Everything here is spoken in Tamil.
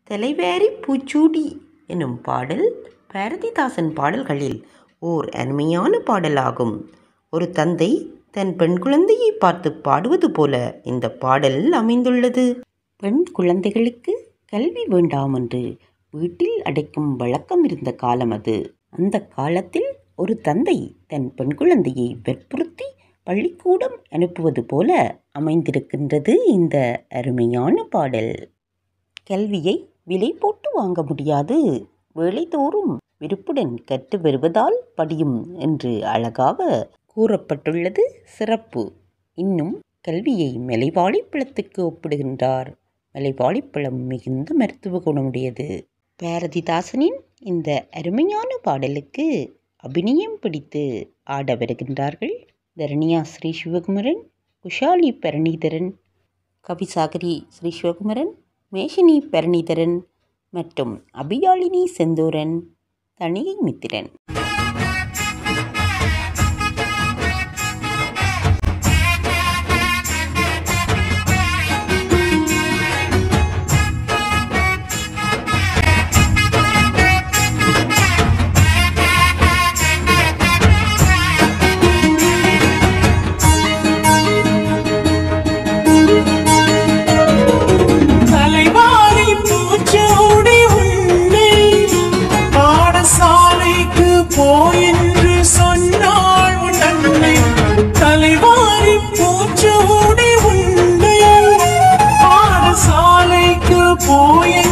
தலைவேரி பூச்சூடி எனும் பாடல் பாரதிதாசன் பாடல்களில் ஓர் அருமையான பாடலாகும் ஒரு தந்தை தன் பெண் குழந்தையை பார்த்து பாடுவது போல இந்த பாடல் அமைந்துள்ளது பெண் குழந்தைகளுக்கு கல்வி வேண்டாம் என்று வீட்டில் அடைக்கும் வழக்கம் இருந்த காலம் அது அந்த காலத்தில் ஒரு தந்தை தன் பெண் குழந்தையை வற்புறுத்தி பள்ளிக்கூடம் அனுப்புவது போல அமைந்திருக்கின்றது இந்த அருமையான பாடல் கல்வியை விலை போட்டு வாங்க முடியாது வேலைதோறும் விருப்புடன் கற்று வருவதால் படியும் என்று அழகாக கூறப்பட்டுள்ளது சிறப்பு இன்னும் கல்வியை மலைவாழிப்பழத்துக்கு ஒப்பிடுகின்றார் மலைவாழிப்பழம் மிகுந்த மருத்துவ குணமுடையது பாரதிதாசனின் இந்த அருமையான பாடலுக்கு அபிநயம் பிடித்து ஆட வருகின்றார்கள் தரணியா ஸ்ரீ சிவகுமரன் குஷாலி பரணிதரன் கவிசாகரி ஸ்ரீ சிவகுமரன் மேஷினி பரணிதரன் மற்றும் அபியாளினி செந்தூரன் தணிகை மித்திரன் தலைவாரி பூச்சோடி உன்னை பாடசாலைக்கு போயென்று சொன்னாள் உன் அன்னை தலைவாரி பூச்சோடி உன்னை பாடசாலைக்கு போய